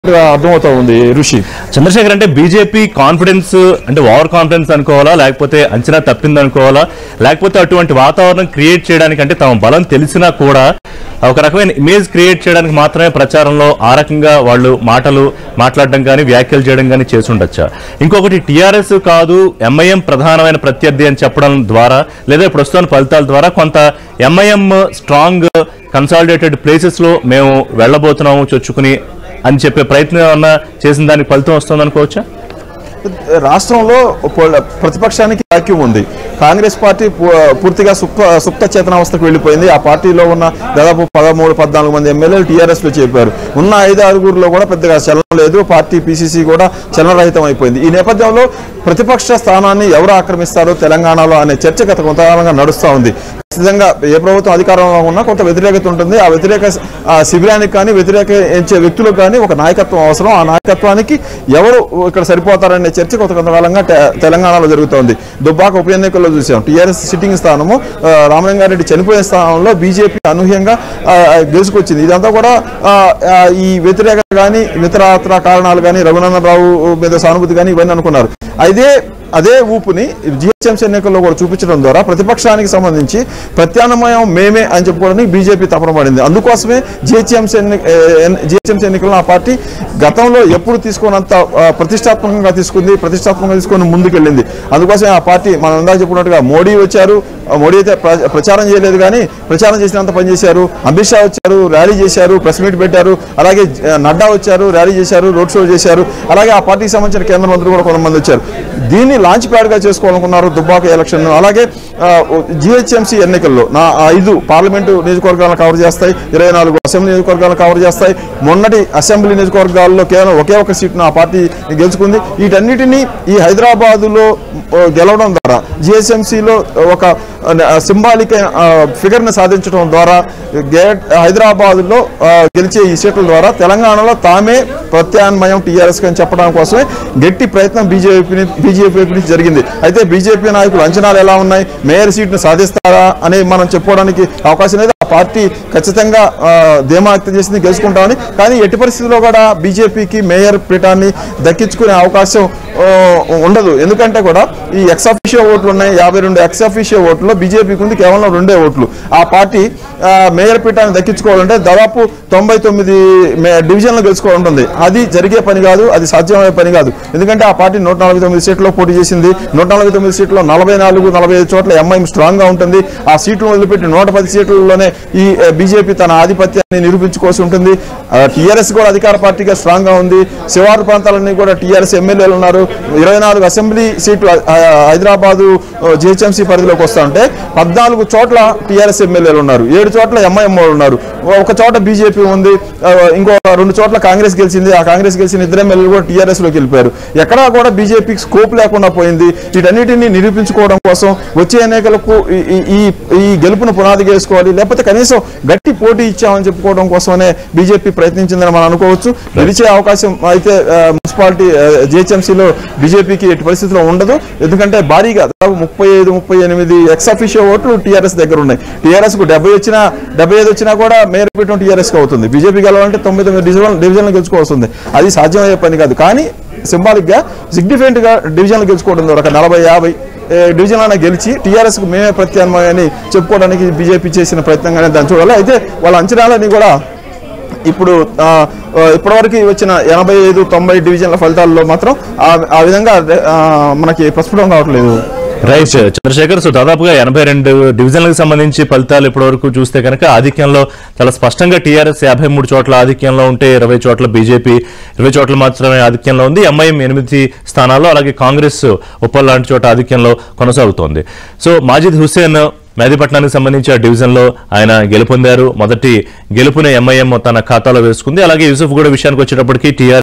అర్థమవుతా ఉంది ఋషి చంద్రశేఖర్ అంటే బీజేపీ కాన్ఫిడెన్స్ అంటే ఓవర్ కాన్ఫిడెన్స్ అనుకోవాలా లేకపోతే అంచనా తప్పింది అనుకోవాలా లేకపోతే అటువంటి వాతావరణం క్రియేట్ చేయడానికి అంటే తమ బలం తెలిసినా కూడా ఒక రకమైన ఇమేజ్ క్రియేట్ చేయడానికి మాత్రమే ప్రచారంలో ఆ రకంగా వాళ్ళు మాటలు మాట్లాడడం కానీ వ్యాఖ్యలు చేయడం కానీ చేసి ఉండొచ్చా ఇంకొకటి టీఆర్ఎస్ కాదు ఎంఐఎం ప్రధానమైన ప్రత్యర్థి అని చెప్పడం ద్వారా లేదా ఇప్పుడు వస్తున్న ఫలితాల ద్వారా కొంత ఎంఐఎం స్ట్రాంగ్ కన్సాలిడేటెడ్ ప్లేసెస్ లో మేము వెళ్ళబోతున్నాము చొచ్చుకుని అని చెప్పే ప్రయత్నం ఏమన్నా చేసిన దానికి ఫలితం వస్తుంది అనుకోవచ్చా రాష్ట్రంలో పొ- ప్రతిపక్షానికి వాక్యూమ్ ఉంది కాంగ్రెస్ పార్టీ పు- పూర్తిగా సుప్త సుప్త చేతనావస్థకు వెళ్ళిపోయింది ఆ పార్టీలో ఉన్న దాదాపు పదమూడు పద్నాలుగు మంది ఎమ్మెల్యేలు టీఆర్ఎస్ లో చెప్పారు ఉన్న ఐదు ఆరుగురులో కూడా పెద్దగా చలనం లేదు పార్టీ పీసీసీ కూడా చలనరహితం అయిపోయింది ఈ నేపథ్యంలో ప్రతిపక్ష స్థానాన్ని ఎవరు ఆక్రమిస్తారో తెలంగాణలో అనే చర్చ గత కొంతకాలంగా నడుస్తూ ఉంది ఖచ్చితంగా ఏ ప్రభుత్వం అధికారంలో ఉన్నా కొంత వ్యతిరేకత ఉంటుంది ఆ వ్యతిరేక ఆ శిబిరానికి కానీ వ్యతిరేక ఎంచే వ్యక్తులకు కానీ ఒక నాయకత్వం అవసరం ఆ నాయకత్వానికి ఎవరు ఇక్కడ సరిపోతారనే చర్చ కొంత కొంతకాలంగా తె- తెలంగాణలో జరుగుతోంది దుబ్బాక ఉప ఎన్నికల్లో చూసాం టీఆర్ఎస్ సిట్టింగ్ స్థానము ఆ, రామలింగారెడ్డి చనిపోయే స్థానంలో బీజేపీ అనూహ్యంగా ఆ, గెలుచుకొచ్చింది ఇదంతా కూడా ఆ, ఆ, ఈ వ్యతిరేకత కానీ ఇతరత్ర కారణాలు కానీ రఘునందనరావు మీద సానుభూతి కానీ ఇవన్నీ అనుకున్నారు అయితే అదే ఊపుని జిహెచ్ఎంసీ ఎన్నికల్లో కూడా చూపించడం ద్వారా ప్రతిపక్షానికి సంబంధించి ప్రత్యామ్నాయం మేమే అని చెప్పుకోవడానికి బీజేపీ తపన పడింది అందుకోసమే జిహెచ్ఎంసీ ఎన్ని జిహెచ్ఎంసీ ఎన్నికల్లో ఆ పార్టీ గతంలో ఎప్పుడు తీసుకున్నంత ఆ, ప్రతిష్టాత్మకంగా తీసుకుంది ప్రతిష్టాత్మకంగా తీసుకొని ముందుకెళ్ళింది అందుకోసమే ఆ పార్టీ మనం ఇందాక చెప్పుకున్నట్టుగా మోడీ వచ్చారు ఆ, మోడీ అయితే ప్ర- ప్రచారం చేయలేదు కానీ ప్రచారం చేసినంత పనిచేశారు అమిత్ షా వచ్చారు ర్యాలీ చేశారు ప్రెస్ మీట్ పెట్టారు అలాగే ఆ, నడ్డా వచ్చారు ర్యాలీ చేశారు రోడ్ షో చేశారు అలాగే ఆ పార్టీకి సంబంధించిన కేంద్ర మంత్రులు కూడా కొంతమంది వచ్చారు దీన్ని లాంచ్ ప్యాడ్ గా చేసుకోవాలనుకున్నారు దుబ్బాక ఎలక్షన్ అలాగే జిహెచ్ఎంసీ ఎన్నికల్లో నా ఐదు పార్లమెంటు నియోజకవర్గాలను కవర్ చేస్తాయి ఇరవై నాలుగు అసెంబ్లీ నియోజకవర్గాలను కవర్ చేస్తాయి మొన్నటి అసెంబ్లీ నియోజకవర్గాల్లో కేవలం ఒకే ఒక సీట్ను ఆ పార్టీ గెలుచుకుంది వీటన్నిటినీ ఈ హైదరాబాదులో ఆ, గెలవడం ద్వారా జిహెచ్ఎంసీలో ఒక సింబాలిక్ ఫిగర్ ని సాధించడం ద్వారా గేట్ హైదరాబాద్లో ఆ, గెలిచే ఈ సీట్ల ద్వారా తెలంగాణలో తామే ప్రత్యామ్నాయం టీఆర్ఎస్ అని చెప్పడం కోసమే గట్టి ప్రయత్నం బీజేపీ బీజేపీ నుంచి జరిగింది అయితే బీజేపీ నాయకులు అంచనాలు ఎలా ఉన్నాయి మేయర్ సీట్ను సాధిస్తారా అని మనం చెప్పుకోవడానికి అవకాశం లేదు ఆ పార్టీ ఖచ్చితంగా ఆ, ధీమా వ్యక్తం చేసింది గెలుచుకుంటామని కానీ ఎట్టి పరిస్థితుల్లో కూడా బీజేపీకి మేయర్ పీఠాన్ని దక్కించుకునే అవకాశం ఆ, ఉండదు ఎందుకంటే కూడా ఈ ఎక్స్ అఫీషియో ఓట్లు ఉన్నాయి యాభై రెండు ఎక్స్ అఫీషియో ఓట్లు బీజేపీకి ఉంది కేవలం రెండే ఓట్లు ఆ పార్టీ ఆ, మేయర్ పీఠాన్ని దక్కించుకోవాలంటే దాదాపు తొంభై తొమ్మిది మే- డివిజన్లు గెలుచుకోవాలి ఉంటుంది అది జరిగే పని కాదు అది సాధ్యమయ్యే పని కాదు ఎందుకంటే ఆ పార్టీ నూట నలభై తొమ్మిది సీట్లో పోటీ చేసింది నూట నలభై తొమ్మిది సీట్లో నలభై నాలుగు నలభై ఐదు చోట్ల ఎంఐఎం స్ట్రాంగ్ గా ఉంటుంది ఆ సీట్లు వదిలిపెట్టి నూట పది సీట్లలోనే ఈ బీజేపీ తన ఆధిపత్యాన్ని నిరూపించుకోవాల్సి ఉంటుంది టీఆర్ఎస్ కూడా అధికార పార్టీగా స్ట్రాంగ్ గా ఉంది శివారు ప్రాంతాలన్నీ కూడా టీఆర్ఎస్ ఎమ్మెల్యేలు ఉన్నారు ఇరవై నాలుగు అసెంబ్లీ సీట్లు ఆ, హైదరాబాదు జిహెచ్ఎంసీ పరిధిలోకి వస్తా ఉంటే పద్నాలుగు చోట్ల టీఆర్ఎస్ ఎమ్మెల్యేలు ఉన్నారు ఏడు చోట్ల ఎంఐఎం వాళ్ళు ఉన్నారు ఒక చోట బీజేపీ ఉంది ఆ, ఇంకో రెండు చోట్ల కాంగ్రెస్ గెలిచింది ఆ కాంగ్రెస్ గెలిచిన ఇద్దరు ఎమ్మెల్యేలు కూడా టీఆర్ఎస్ లోకి వెళ్ళిపోయారు ఎక్కడా కూడా బీజేపీకి స్కోప్ లేకుండా పోయింది వీటన్నిటిని నిరూపించుకోవడం కోసం వచ్చే ఎన్నికలకు ఈ- ఈ- ఈ ఈ గెలుపును పునాది చేసుకోవాలి లేకపోతే కనీసం గట్టి పోటీ ఇచ్చామని చెప్పుకోవడం కోసమే బీజేపీ ప్రయత్నించిందని మనం అనుకోవచ్చు గెలిచే అవకాశం అయితే ఆ, మున్సిపాలిటీ జిహెచ్ఎంసీలో బీజేపీకి ఎట్టి పరిస్థితిలో ఉండదు ఎందుకంటే భారీగా దాదాపు ముప్పై ఐదు ముప్పై ఎనిమిది ఎక్స్ అఫీషియో ఓట్లు టీఆర్ఎస్ దగ్గర ఉన్నాయి టీఆర్ఎస్ కు డెబ్బై వచ్చినా డెబ్బై ఐదు వచ్చినా కూడా మేయర్ పీఠం టీఆర్ఎస్ కి అవుతుంది బీజేపీ గెలవాలంటే తొమ్మిది తొమ్మిది డివిజన్ డివిజన్లు గెలుచుకోవాల్సి ఉంది అది సాధ్యమయ్యే పని కాదు కానీ సింబాలిక్ గా సిగ్నిఫికెంట్ గా డివిజన్లు గెలుచుకోవడం ద్వారా ఒక నలభై యాభై ఏ, డివిజన్లైనా గెలిచి టీఆర్ఎస్ కు మేమే ప్రత్యామ్నాయాన్ని చెప్పుకోవడానికి బీజేపీ చేసిన ప్రయత్నంగానే దాన్ని చూడాలి అయితే వాళ్ళ అంచనాలని కూడా ఇప్పుడు ఆ, ఆ, ఇప్పటివరకు వచ్చిన ఎనభై ఐదు తొంభై డివిజన్ల ఫలితాల్లో మాత్రం ఆ- ఆ విధంగా ఆ, మనకి ప్రస్ఫుటం కావట్లేదు రైట్ చంద్రశేఖర్ సో దాదాపుగా ఎనభై రెండు డివిజన్లకు సంబంధించి ఫలితాలు ఇప్పటివరకు చూస్తే కనుక ఆధిక్యంలో చాలా స్పష్టంగా టీఆర్ఎస్ యాభై మూడు చోట్ల ఆధిక్యంలో ఉంటే ఇరవై చోట్ల బీజేపీ ఇరవై చోట్ల మాత్రమే ఆధిక్యంలో ఉంది ఎంఐఎం ఎనిమిది స్థానాల్లో అలాగే కాంగ్రెస్ ఉప్పల్ లాంటి చోట ఆధిక్యంలో కొనసాగుతోంది సో మాజిద్ హుస్సేన్ మెహదీపట్నానికి సంబంధించి ఆ డివిజన్లో ఆయన గెలుపొందారు మొదటి గెలుపుని ఎంఐఎం తన ఖాతాలో వేసుకుంది అలాగే యూసుఫ్ కూడా విషయానికి వచ్చేటప్పటికి టీఆర్